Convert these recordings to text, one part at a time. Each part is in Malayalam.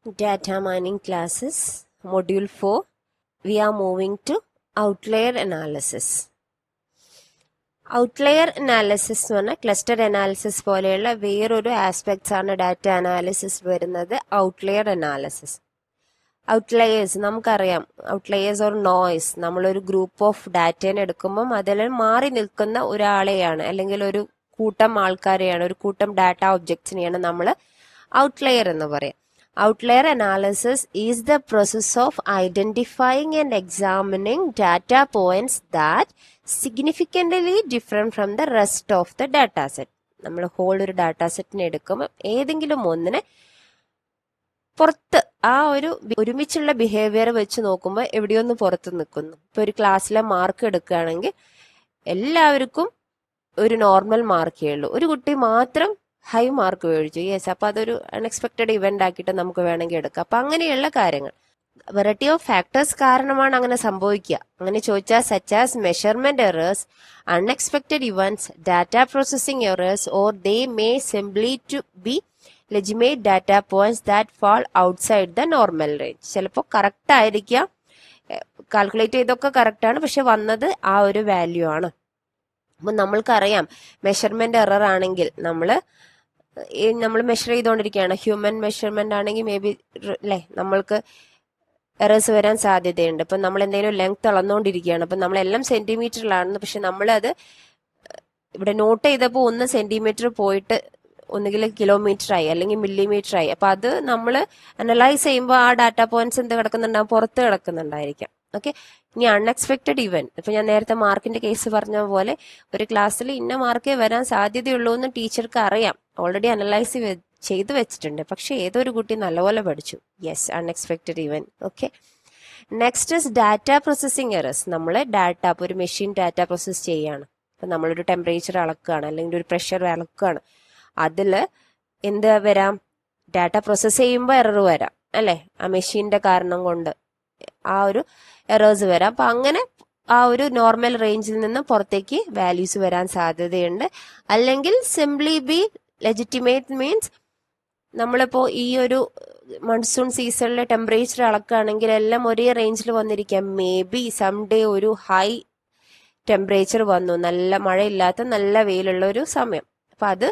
data mining classes module 4 we are moving to outlier analysis outlier analysis എന്ന് പറഞ്ഞാൽ ക്ലസ്റ്റർ അനാലിസിസ് പോലെയുള്ള വേറൊരു ആസ്പെക്ട്സ് ആണ് ഡാറ്റ അനാലിസിസ് വരുന്നത് ഔട്ട്ലെയർ അനാലിസിസ് ഔട്ട്ലെയേഴ്സ് നമുക്കറിയാം ഔട്ട്ലെയേഴ്സ് ഓർ നോയ്സ് നമ്മളൊരു ഗ്രൂപ്പ് ഓഫ് ഡാറ്റേനെ എടുക്കുമ്പം അതിൽ മാറി നിൽക്കുന്ന ഒരാളെയാണ് അല്ലെങ്കിൽ ഒരു കൂട്ടം ആൾക്കാരെയാണ് ഒരു കൂട്ടം ഡാറ്റ ഒബ്ജക്ട്സിനെയാണ് നമ്മൾ ഔട്ട്ലെയർ എന്ന് പറയാം Outlier analysis is the process of identifying and examining data points that significantly different from the rest of the data set. നമ്മൾ ഹോൾ ഒരു ഡാറ്റാ സെറ്റിനെ എടുക്കുമ്പോൾ ഏതെങ്കിലും ഒന്നിനെ പുറത്ത് ആ ഒരു ഒരുമിച്ചുള്ള ബിഹേവിയർ വെച്ച് നോക്കുമ്പോൾ എവിടെയൊന്ന് പുറത്ത് നിൽക്കുന്നു ഇപ്പൊ ഒരു ക്ലാസ്സിലെ മാർക്ക് എടുക്കുകയാണെങ്കിൽ എല്ലാവർക്കും ഒരു നോർമൽ മാർക്കേ ഉള്ളൂ ഒരു കുട്ടി മാത്രം ഹൈ മാർക്ക് മേടിച്ചു യെസ് അപ്പൊ അതൊരു അൺഎക്സ്പെക്ടഡ് ഇവന്റ് ആക്കിയിട്ട് നമുക്ക് വേണമെങ്കിൽ എടുക്കാം അപ്പൊ അങ്ങനെയുള്ള കാര്യങ്ങൾ വെറൈറ്റി ഓഫ് ഫാക്ടേഴ്സ് കാരണമാണ് അങ്ങനെ സംഭവിക്കുക അങ്ങനെ ചോദിച്ചാൽ such as measurement errors unexpected events data processing errors or they may simply to be legitimate data points that fall outside the normal range ചിലപ്പോൾ കറക്റ്റ് ആയിരിക്കാം കാൽക്കുലേറ്റ് ചെയ്തൊക്കെ കറക്റ്റ് ആണ് പക്ഷെ വന്നത് ആ ഒരു വാല്യൂ ആണ് അപ്പൊ നമ്മൾക്കറിയാം മെഷർമെന്റ് എറർ ആണെങ്കിൽ നമ്മൾ നമ്മൾ മെഷർ ചെയ്തുകൊണ്ടിരിക്കുകയാണ് ഹ്യൂമൻ മെഷർമെന്റ് ആണെങ്കിൽ മേ ബി അല്ലേ നമ്മൾക്ക് എറേഴ്സ് വരാൻ സാധ്യതയുണ്ട് ഇപ്പം നമ്മൾ എന്തെങ്കിലും ലെങ്ത് അളന്നുകൊണ്ടിരിക്കുകയാണ് അപ്പം നമ്മളെല്ലാം സെന്റിമീറ്ററിലാണ് പക്ഷെ നമ്മളത് ഇവിടെ നോട്ട് ചെയ്തപ്പോൾ ഒന്ന് സെന്റിമീറ്റർ പോയിട്ട് ഒന്നുകിൽ കിലോമീറ്റർ ആയി അല്ലെങ്കിൽ മില്ലിമീറ്റർ ആയി അപ്പൊ അത് നമ്മൾ അനലൈസ് ചെയ്യുമ്പോൾ ആ ഡാറ്റ പോയിന്റ്സ് എന്ത് കിടക്കുന്നുണ്ടാവും പുറത്ത് കിടക്കുന്നുണ്ടായിരിക്കാം ഓക്കെ ഇനി അൺഎക്സ്പെക്ടഡ് ഇവന്റ് ഇപ്പൊ ഞാൻ നേരത്തെ മാർക്കിന്റെ കേസ് പറഞ്ഞ പോലെ ഒരു ക്ലാസ്സിൽ ഇന്ന മാർക്കേ വരാൻ സാധ്യതയുള്ളൂ എന്ന് ടീച്ചർക്ക് അറിയാം ഓൾറെഡി അനലൈസ് ചെയ്തു വെച്ചിട്ടുണ്ട് പക്ഷെ ഏതൊരു കുട്ടി നല്ലപോലെ പഠിച്ചു yes unexpected event okay next is data processing errors നമ്മൾ ഡാറ്റ ഇപ്പൊ ഒരു മെഷീൻ ഡാറ്റ പ്രോസസ് ചെയ്യാണ് ഇപ്പൊ നമ്മളൊരു ടെമ്പറേച്ചർ അളക്കുകയാണ് അല്ലെങ്കിൽ ഒരു പ്രഷർ അളക്കുകയാണ് അതില് എന്ത് വരാം ഡാറ്റ പ്രോസസ് ചെയ്യുമ്പോൾ എറർ വരാം അല്ലെ ആ മെഷീന്റെ കാരണം കൊണ്ട് ആ ഒരു എറേഴ്സ് വരാം അപ്പൊ അങ്ങനെ ആ ഒരു നോർമൽ റേഞ്ചിൽ നിന്ന് പുറത്തേക്ക് വാല്യൂസ് വരാൻ സാധ്യതയുണ്ട് അല്ലെങ്കിൽ സിംപ്ലി ബി ലെജിറ്റിമേറ്റ് മീൻസ് നമ്മളിപ്പോ ഈ ഒരു മൺസൂൺ സീസണിലെ ടെമ്പറേച്ചർ അളക്കുകയാണെങ്കിൽ എല്ലാം ഒരേ റേഞ്ചിൽ വന്നിരിക്കാം മേ ബി സം ഡേ ഒരു ഹൈ ടെമ്പറേച്ചർ വന്നു നല്ല മഴയില്ലാത്ത നല്ല വെയിലുള്ള ഒരു സമയം അപ്പൊ അത്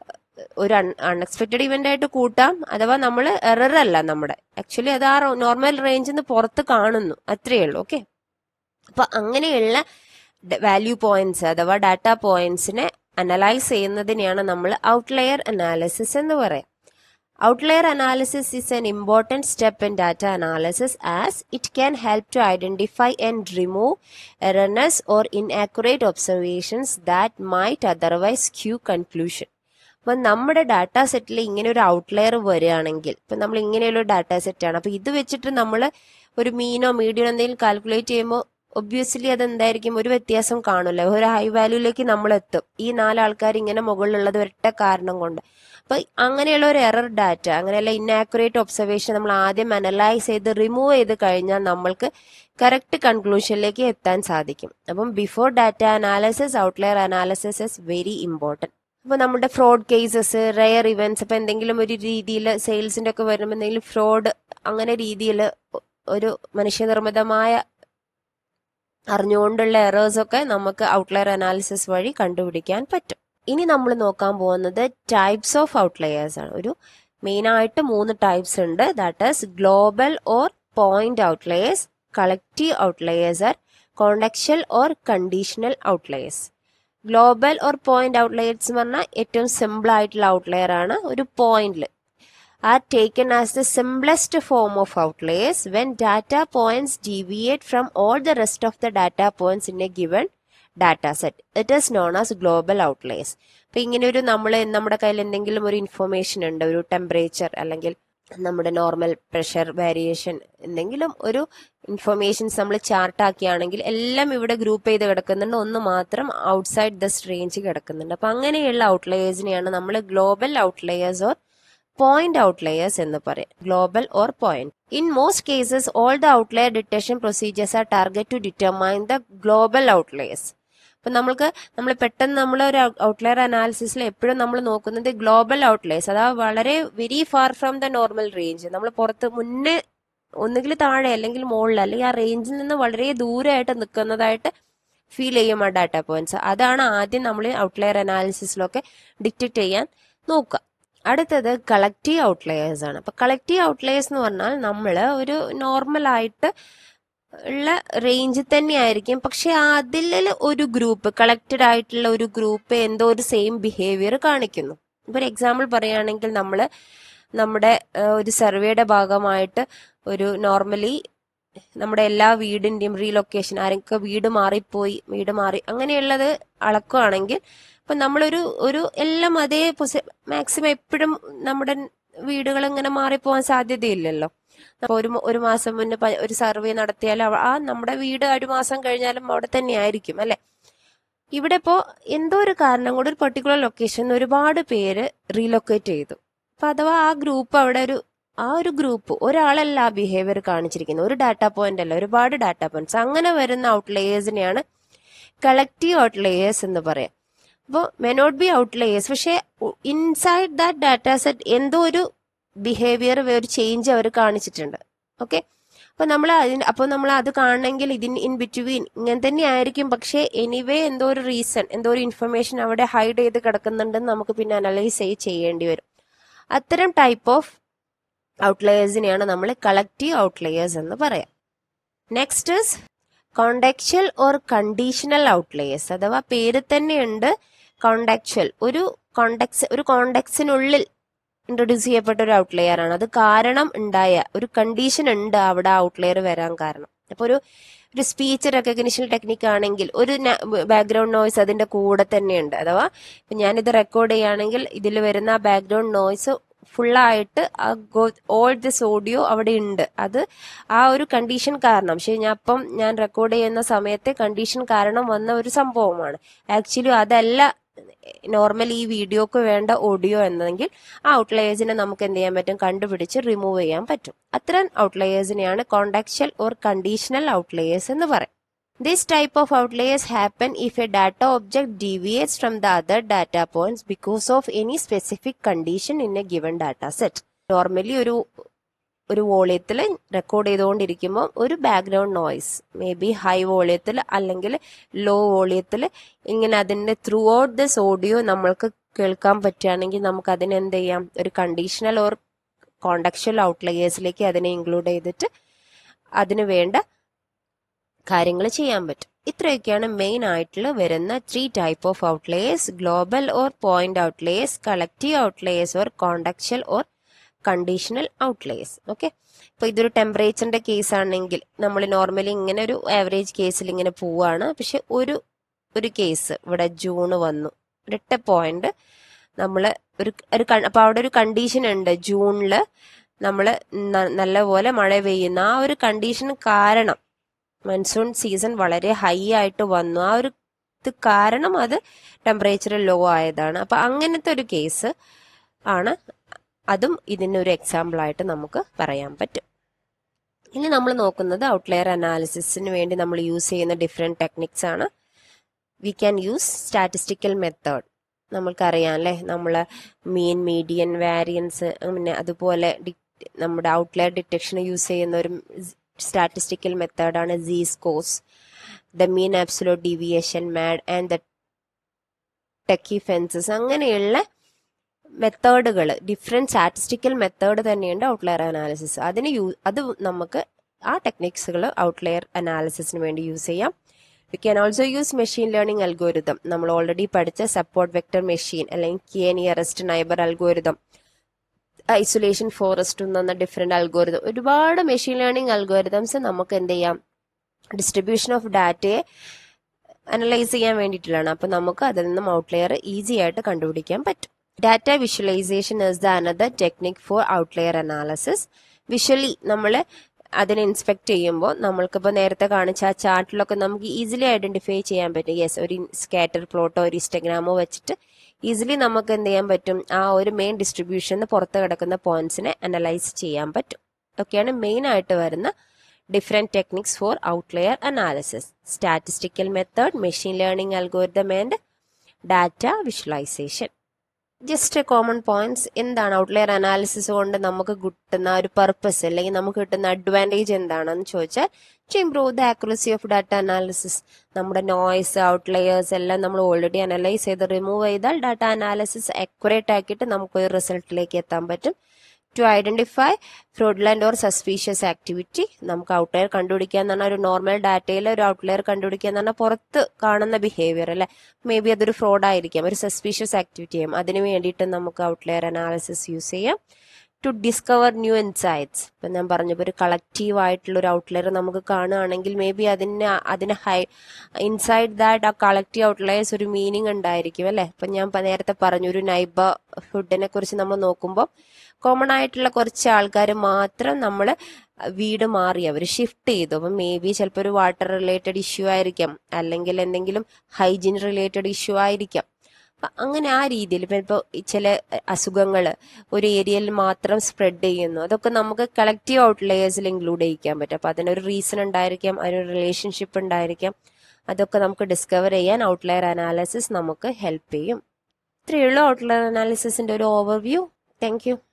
ഒരു അൺഎക്സ്പെക്ടഡ് ഇവന്റ് ആയിട്ട് കൂട്ടാം അഥവാ നമ്മൾ എറർ അല്ല നമ്മുടെ ആക്ച്വലി അത് ആ നോർമൽ റേഞ്ചിൽ നിന്ന് പുറത്ത് കാണുന്നു അത്രയേ ഉള്ളൂ ഓക്കെ അപ്പൊ അങ്ങനെയുള്ള വാല്യൂ പോയിന്റ്സ് അഥവാ ഡാറ്റ പോയിന്റ്സിനെ അനലൈസ് ചെയ്യുന്നതിനെയാണ് നമ്മൾ ഔട്ട്ലെയർ അനാലിസിസ് എന്ന് പറയാം outlier analysis is an important step in data analysis as it can help to identify and remove erroneous or inaccurate observations that might otherwise skew conclusion അപ്പൊ നമ്മുടെ ഡാറ്റ സെറ്റിൽ ഇങ്ങനെ ഒരു ഔട്ട്ലെയർ വരികയാണെങ്കിൽ ഇപ്പൊ നമ്മൾ ഇങ്ങനെയുള്ള ഡാറ്റ സെറ്റ് ആണ് അപ്പൊ ഇത് വെച്ചിട്ട് നമ്മൾ ഒരു മീനോ മീഡിയോ എന്തെങ്കിലും കാൽക്കുലേറ്റ് ചെയ്യുമ്പോൾ ഒബ്വിയസ്ലി അത് എന്തായിരിക്കും ഒരു വ്യത്യാസം കാണില്ല ഒരു ഹൈ വാല്യൂലേക്ക് നമ്മൾ എത്തും ഈ നാലാൾക്കാർ ഇങ്ങനെ മുകളിലുള്ളത് ഒരൊറ്റ കാരണം കൊണ്ട് അപ്പൊ അങ്ങനെയുള്ള ഒരു എറർ ഡാറ്റ അങ്ങനെയുള്ള ഇന്നാക്യുറേറ്റ് ഒബ്സർവേഷൻ നമ്മൾ ആദ്യം അനലൈസ് ചെയ്ത് റിമൂവ് ചെയ്ത് കഴിഞ്ഞാൽ നമ്മൾക്ക് കറക്റ്റ് കൺക്ലൂഷനിലേക്ക് എത്താൻ സാധിക്കും അപ്പം before data analysis outlier analysis is very important അപ്പൊ നമ്മുടെ ഫ്രോഡ് കേസസ് റയർ ഇവന്റ്സ് ഇപ്പൊ എന്തെങ്കിലും ഒരു രീതിയിൽ സെയിൽസിന്റെ ഒക്കെ വരുമ്പോൾ എന്തെങ്കിലും ഫ്രോഡ് അങ്ങനെ രീതിയിൽ ഒരു മനുഷ്യനിർമ്മിതമായ അറിഞ്ഞുകൊണ്ടുള്ള എറേഴ്സ് ഒക്കെ നമുക്ക് ഔട്ട്ലെയർ അനാലിസിസ് വഴി കണ്ടുപിടിക്കാൻ പറ്റും ഇനി നമ്മൾ നോക്കാൻ പോകുന്നത് ടൈപ്സ് ഓഫ് ഔട്ട്ലെയേഴ്സ് ആണ് ഒരു മെയിൻ ആയിട്ട് മൂന്ന് ടൈപ്സ് ഉണ്ട് that is global or point outliers collective outliers are contextual or conditional outliers global or point outliers എന്ന് പറഞ്ഞാൽ ഏറ്റവും സിമ്പിൾ ആയിട്ടുള്ള ഔട്ട്ലെയർ ആണ് ഒരു പോയിന്റിൽ are taken as the simplest form of outliers when data points deviate from all the rest of the data points in a given data set. It is known as global outliers. അപ്പൊ ഇങ്ങനെ ഒരു നമ്മൾ നമ്മുടെ കയ്യിൽ എന്തെങ്കിലും ഒരു ഇൻഫർമേഷൻ ഉണ്ട് ഒരു ടെമ്പറേച്ചർ അല്ലെങ്കിൽ നമ്മുടെ നോർമൽ പ്രഷർ വേരിയേഷൻ എന്തെങ്കിലും ഒരു ഇൻഫർമേഷൻസ് നമ്മൾ ചാർട്ട് ആക്കിയാണെങ്കിൽ എല്ലാം ഇവിടെ ഗ്രൂപ്പ് ചെയ്ത് കിടക്കുന്നുണ്ട് ഒന്ന് മാത്രം ഔട്ട്സൈഡ് ദ റേഞ്ച് കിടക്കുന്നുണ്ട് അപ്പൊ അങ്ങനെയുള്ള ഔട്ട്ലെയേഴ്സിനെയാണ് നമ്മൾ global outliers or point outliers എന്ന് പറയും global or point in most cases all the outlier detection procedures are target to determine the global outliers അപ്പം നമ്മൾക്ക് നമ്മൾ പെട്ടെന്ന് നമ്മൾ ഒരു ഔട്ട്ലെയർ അനാലിസിസിൽ എപ്പോഴും നമ്മൾ നോക്കുന്നത് ഗ്ലോബൽ ഔട്ട്ലെയേഴ്സ് അതായത് വളരെ very far from the normal range നമ്മൾ പുറത്ത് മുന്നേ ഒന്നുകിൽ താഴെ അല്ലെങ്കിൽ മുകളിൽ അല്ലെങ്കിൽ ആ റേഞ്ചിൽ നിന്ന് വളരെ ദൂരമായിട്ട് നിൽക്കുന്നതായിട്ട് ഫീൽ ചെയ്യും ആ ഡാറ്റ പോയിന്റ്സ് അതാണ് ആദ്യം നമ്മൾ ഔട്ട്ലെയർ അനാലിസിസിലൊക്കെ ഡിറ്റക്ട് ചെയ്യാൻ നോക്കുക അടുത്തത് കളക്റ്റീവ് ഔട്ട്ലെയേഴ്സ് ആണ് അപ്പൊ കളക്റ്റീവ് ഔട്ട്ലെയേഴ്സ് എന്ന് പറഞ്ഞാൽ നമ്മൾ ഒരു നോർമൽ ആയിട്ട് ഉള്ള റേഞ്ച് തന്നെയായിരിക്കും പക്ഷെ അതിൽ ഒരു ഗ്രൂപ്പ് കളക്റ്റഡ് ആയിട്ടുള്ള ഒരു ഗ്രൂപ്പ് എന്തോ ഒരു സെയിം ബിഹേവിയർ കാണിക്കുന്നു ഇപ്പൊ ഒരു എക്സാമ്പിൾ പറയുകയാണെങ്കിൽ നമ്മൾ നമ്മുടെ ഏഹ്, ഒരു സർവേയുടെ ഭാഗമായിട്ട് ഒരു നോർമലി നമ്മുടെ എല്ലാ വീടിന്റെയും റീലൊക്കേഷൻ ആരൊക്കെ വീട് മാറിപ്പോയി വീട് മാറി അങ്ങനെയുള്ളത് അളക്കുകയാണെങ്കിൽ ഇപ്പൊ നമ്മളൊരു ഒരു എല്ലാം അതേ മാക്സിമം എപ്പോഴും നമ്മുടെ വീടുകൾ ഇങ്ങനെ മാറിപ്പോവാൻ സാധ്യതയില്ലല്ലോ അപ്പൊ ഒരു മ- ഒരു മാസം മുന്നേ പ- ഒരു സർവേ നടത്തിയാൽ അവ- ആ നമ്മുടെ വീട് ഒരു മാസം കഴിഞ്ഞാലും അവിടെ തന്നെ ആയിരിക്കും അല്ലെ ഇവിടെ ഇപ്പോ എന്തോ ഒരു കാരണം കൊണ്ട് ഒരു പെർട്ടിക്കുലർ ലൊക്കേഷനിൽ ഒരുപാട് പേര് റീലൊക്കേറ്റ് ചെയ്തു അപ്പൊ അഥവാ ആ ഗ്രൂപ്പ് അവിടെ ഒരു ആ ഒരു ഗ്രൂപ്പ് ഒരാളല്ല ആ ബിഹേവിയർ കാണിച്ചിരിക്കുന്നത് ഒരു ഡാറ്റ പോയിന്റ് അല്ല ഒരുപാട് ഡാറ്റ പോയിന്റ്സ് അങ്ങനെ വരുന്ന ഔട്ട്ലേയേഴ്സിനെയാണ് കളക്റ്റീവ് ഔട്ട്ലേയേഴ്സ് എന്ന് പറയാം അപ്പോൾ മെ നോട്ട് ബി ഔട്ട്ലേയേഴ്സ് പക്ഷേ ഇൻസൈഡ് ദാറ്റ് ഡാറ്റ സെറ്റ് എന്തോ ഒരു ബിഹേവിയർ ഒരു ചേഞ്ച് അവർ കാണിച്ചിട്ടുണ്ട് ഓക്കെ അപ്പൊ നമ്മൾ അതിന് അപ്പോൾ നമ്മൾ അത് കാണണമെങ്കിൽ ഇതിൻ ഇൻ ബിറ്റ്വീൻ ഇങ്ങനെ തന്നെ ആയിരിക്കും പക്ഷേ എനിവേ എന്തോ ഒരു റീസൺ എന്തോ ഒരു ഇൻഫർമേഷൻ അവിടെ ഹൈഡ് ചെയ്ത് കിടക്കുന്നുണ്ടെന്ന് നമുക്ക് പിന്നെ അനലൈസ് ചെയ്യേണ്ടി വരും അത്തരം ടൈപ്പ് ഓഫ് ഔട്ട്ലെയേഴ്സിനെയാണ് നമ്മൾ കളക്റ്റീവ് ഔട്ട്ലെയേഴ്സ് എന്ന് പറയാം next is contextual or conditional outliers അഥവാ പേര് തന്നെയുണ്ട് കോണ്ടാക്ച്വൽ ഒരു കോണ്ടാക്സ് ഒരു കോണ്ടാക്സിനുള്ളിൽ ഇൻട്രൊഡ്യൂസ് ചെയ്യപ്പെട്ട ഒരു ഔട്ട്ലെയർ ആണ് അത് കാരണം ഉണ്ടായ ഒരു കണ്ടീഷൻ ഉണ്ട് അവിടെ ഔട്ട്ലെയർ വരാൻ കാരണം അപ്പൊ ഒരു ഒരു സ്പീച്ച് റെക്കഗ്നിഷൻ ടെക്നിക്ക് ആണെങ്കിൽ ഒരു ബാക്ക്ഗ്രൗണ്ട് നോയ്സ് അതിന്റെ കൂടെ തന്നെയുണ്ട് അഥവാ ഇപ്പൊ ഞാനിത് റെക്കോർഡ് ചെയ്യുകയാണെങ്കിൽ ഇതിൽ വരുന്ന ആ ബാക്ക്ഗ്രൗണ്ട് നോയ്സ് ഫുള്ളായിട്ട് ഓൾ ദിസ് ഓഡിയോ അവിടെ ഉണ്ട് അത് ആ ഒരു കണ്ടീഷൻ കാരണം പക്ഷെ ഞാൻ അപ്പം ഞാൻ റെക്കോർഡ് ചെയ്യുന്ന സമയത്തെ കണ്ടീഷൻ കാരണം വന്ന ഒരു സംഭവമാണ് ആക്ച്വലി അതല്ല നോർമലി ഈ വീഡിയോക്ക് വേണ്ട ഓഡിയോ എന്നെങ്കിൽ ആ ഔട്ട്ലയേഴ്സിനെ നമുക്ക് എന്ത് ചെയ്യാൻ പറ്റും കണ്ടുപിടിച്ച് റിമൂവ് ചെയ്യാൻ പറ്റും അത്തരം ഔട്ട്ലയേഴ്സിനെയാണ് കോണ്ടാക്ച്വൽ ഓർ കണ്ടീഷണൽ ഔട്ട്ലയേഴ്സ് എന്ന് പറയും This type of outliers happen if a data object deviates from the other data points because of any specific condition in a given data set. Normally ഒരു ഒരു വോളിയത്തിൽ റെക്കോർഡ് ചെയ്തുകൊണ്ടിരിക്കുമ്പോൾ ഒരു background noise maybe high വോളിയത്തിൽ അല്ലെങ്കിൽ ലോ വോളിയത്തിൽ ഇങ്ങനെ അതിന്റെ ത്രൂ ഔട്ട് ദിസ് ഓഡിയോ നമ്മൾക്ക് കേൾക്കാൻ പറ്റുകയാണെങ്കിൽ നമുക്ക് അതിനെ എന്ത് ചെയ്യാം ഒരു കണ്ടീഷണൽ ഓർ കോണ്ടക്ച്വൽ ഔട്ട്ലയേഴ്സിലേക്ക് അതിനെ ഇൻക്ലൂഡ് ചെയ്തിട്ട് അതിന് വേണ്ട കാര്യങ്ങൾ ചെയ്യാൻ പറ്റും ഇത്രയൊക്കെയാണ് മെയിൻ ആയിട്ടുള്ള വരുന്ന three type of outliers global or point outliers collective outliers or contextual or conditional outliers okay ഇപ്പൊ ഇതൊരു ടെമ്പറേച്ചറിന്റെ കേസ് ആണെങ്കിൽ നമ്മൾ നോർമലി ഇങ്ങനെ ഒരു ആവറേജ് കേസിൽ ഇങ്ങനെ പോവാണ് പക്ഷെ ഒരു ഒരു കേസ് ഇവിടെ ജൂൺ വന്നു ഒരൊറ്റ പോയിന്റ് നമ്മൾ ഒരു ഒരു കൺ- അപ്പൊ അവിടെ ഒരു കണ്ടീഷൻ ഉണ്ട് ജൂണില് നമ്മൾ നല്ലപോലെ മഴ പെയ്യുന്ന ആ ഒരു കണ്ടീഷൻ കാരണം മൺസൂൺ സീസൺ വളരെ ഹൈ ആയിട്ട് വന്നു ആ ഒരു ഇത് കാരണം അത് ടെമ്പറേച്ചർ ലോ ആയതാണ് അപ്പൊ അങ്ങനത്തെ ഒരു കേസ് ആണ് അതും ഇതിനൊരു എക്സാമ്പിൾ ആയിട്ട് നമുക്ക് പറയാൻ പറ്റും ഇനി നമ്മൾ നോക്കുന്നത് ഔട്ട്ലെയർ അനാലിസിസിന് വേണ്ടി നമ്മൾ യൂസ് ചെയ്യുന്ന ഡിഫറെന്റ് ടെക്നിക്സ് ആണ് we can use statistical method നമ്മൾക്കറിയാം അല്ലേ നമ്മൾ മീൻ മീഡിയൻ വാരിയൻസ് പിന്നെ അതുപോലെ ഡി- നമ്മുടെ ഔട്ട്ലെയർ ഡിറ്റക്ഷന് യൂസ് ചെയ്യുന്ന ഒരു സ്റ്റാറ്റിസ്റ്റിക്കൽ മെത്തേഡാണ് Z scores the mean absolute deviation MAD and the Tukey fences അങ്ങനെയുള്ള മെത്തേഡുകൾ ഡിഫറെന്റ് സ്റ്റാറ്റിസ്റ്റിക്കൽ മെത്തേഡ് തന്നെയുണ്ട് ഔട്ട്ലെയർ അനാലിസിസ് അതിന് യൂ അത് നമുക്ക് ആ ടെക്നിക്സുകൾ ഔട്ട്ലെയർ അനാലിസിസിന് വേണ്ടി യൂസ് ചെയ്യാം we can also use machine learning algorithm നമ്മൾ ഓൾറെഡി പഠിച്ച സപ്പോർട്ട് വെക്ടർ മെഷീൻ അല്ലെങ്കിൽ K nearest neighbour algorithm isolation forest എന്ന ഡിഫറെന്റ് അൽഗോരിതം ഒരുപാട് മെഷീൻ ലേണിംഗ് അൽഗോരിതംസ് നമുക്ക് എന്ത് ചെയ്യാം ഡിസ്ട്രിബ്യൂഷൻ ഓഫ് ഡാറ്റയെ അനലൈസ് ചെയ്യാൻ വേണ്ടിയിട്ടുള്ളതാണ് അപ്പൊ നമുക്ക് അതിൽ നിന്നും ഔട്ട്ലെയർ ഈസി ആയിട്ട് കണ്ടുപിടിക്കാൻ പറ്റും data visualisation is the another technique for outlier analysis visually നമ്മൾ അതിനെ ഇൻസ്പെക്ട് ചെയ്യുമ്പോൾ നമ്മൾക്കിപ്പോൾ നേരത്തെ കാണിച്ച ആ ചാർട്ടിലൊക്കെ നമുക്ക് ഈസിലി ഐഡന്റിഫൈ ചെയ്യാൻ പറ്റും യെസ് ഒരു സ്കാറ്റർ പ്ലോട്ടോ ഒരു ഇൻസ്റ്റഗ്രാമോ വെച്ചിട്ട് ഈസിലി നമുക്ക് എന്ത് ചെയ്യാൻ പറ്റും ആ ഒരു മെയിൻ ഡിസ്ട്രിബ്യൂഷന് പുറത്ത് കിടക്കുന്ന പോയിന്റ്സിനെ അനലൈസ് ചെയ്യാൻ പറ്റും ഒക്കെയാണ് മെയിൻ ആയിട്ട് വരുന്ന different techniques for outlier analysis statistical method machine learning algorithm and data visualisation just common points എന്താണ് ഔട്ട്ലെയർ അനാലിസിസ് കൊണ്ട് നമുക്ക് കിട്ടുന്ന ഒരു പർപ്പസ് അല്ലെങ്കിൽ നമുക്ക് കിട്ടുന്ന അഡ്വാൻറ്റേജ് എന്താണെന്ന് ചോദിച്ചാൽ to improve the accuracy of data analysis നമ്മുടെ നോയ്സ് ഔട്ട്ലെയേഴ്സ് എല്ലാം നമ്മൾ ഓൾറെഡി അനലൈസ് ചെയ്ത് റിമൂവ് ചെയ്താൽ ഡാറ്റ അനാലിസിസ് അക്യുറേറ്റ് ആക്കിയിട്ട് നമുക്ക് ഒരു റിസൾട്ടിലേക്ക് എത്താൻ പറ്റും to identify fraudulent or suspicious activity നമുക്ക് ഔട്ട്ലെയർ കണ്ടുപിടിക്കുക എന്ന് പറഞ്ഞാൽ ഒരു നോർമൽ ഡാറ്റയിൽ ഒരു ഔട്ട്ലെയർ കണ്ടുപിടിക്കുക എന്ന് പറഞ്ഞാൽ പുറത്ത് കാണുന്ന ബിഹേവിയർ അല്ലെ മേ ബി അതൊരു ഫ്രോഡ് ആയിരിക്കാം ഒരു സസ്പീഷ്യസ് ആക്ടിവിറ്റി ചെയ്യും അതിന് വേണ്ടിയിട്ട് നമുക്ക് ഔട്ട്ലെയർ അനാലിസിസ് യൂസ് ചെയ്യാം ടു ഡിസ്കവർ ന്യൂ ഇൻസൈറ്റ്സ് ഇപ്പം ഞാൻ പറഞ്ഞപ്പോൾ ഒരു കളക്റ്റീവ് ആയിട്ടുള്ള ഒരു ഔട്ട്ലെയർ നമുക്ക് കാണുകയാണെങ്കിൽ മേ ബി അതിന് അതിന് ഹൈ ഇൻസൈഡ് ദാറ്റ് ആ കളക്റ്റീവ് ഔട്ട്ലെയേഴ്സ് ഒരു മീനിങ് ഉണ്ടായിരിക്കും അല്ലേ ഇപ്പം ഞാൻ പ- നേരത്തെ പറഞ്ഞു ഒരു നൈബ ഫുഡിനെ കുറിച്ച് നമ്മൾ നോക്കുമ്പോൾ കോമൺ ആയിട്ടുള്ള കുറച്ച് ആൾക്കാർ മാത്രം നമ്മൾ വീട് മാറി അവർ ഷിഫ്റ്റ് ചെയ്തു അപ്പം മേ ബി ചിലപ്പോൾ ഒരു വാട്ടർ റിലേറ്റഡ് ഇഷ്യൂ ആയിരിക്കാം അല്ലെങ്കിൽ എന്തെങ്കിലും ഹൈജീൻ റിലേറ്റഡ് ഇഷ്യൂ ആയിരിക്കാം അപ്പൊ അങ്ങനെ ആ രീതിയിൽ ഇപ്പം ഇപ്പോൾ ചില അസുഖങ്ങൾ ഒരു ഏരിയയിൽ മാത്രം സ്പ്രെഡ് ചെയ്യുന്നു അതൊക്കെ നമുക്ക് കളക്റ്റീവ് ഔട്ട്ലെയേഴ്സിൽ ഇൻക്ലൂഡ് ചെയ്യിക്കാൻ പറ്റും അപ്പം അതിനൊരു റീസൺ ഉണ്ടായിരിക്കാം അതിനൊരു റിലേഷൻഷിപ്പ് ഉണ്ടായിരിക്കാം അതൊക്കെ നമുക്ക് ഡിസ്കവർ ചെയ്യാൻ ഔട്ട്ലെയർ അനാലിസിസ് നമുക്ക് ഹെൽപ്പ് ചെയ്യും ഇത്രയുള്ള ഔട്ട്ലെയർ അനാലിസിസിന്റെ ഒരു ഓവർവ്യൂ താങ്ക് യു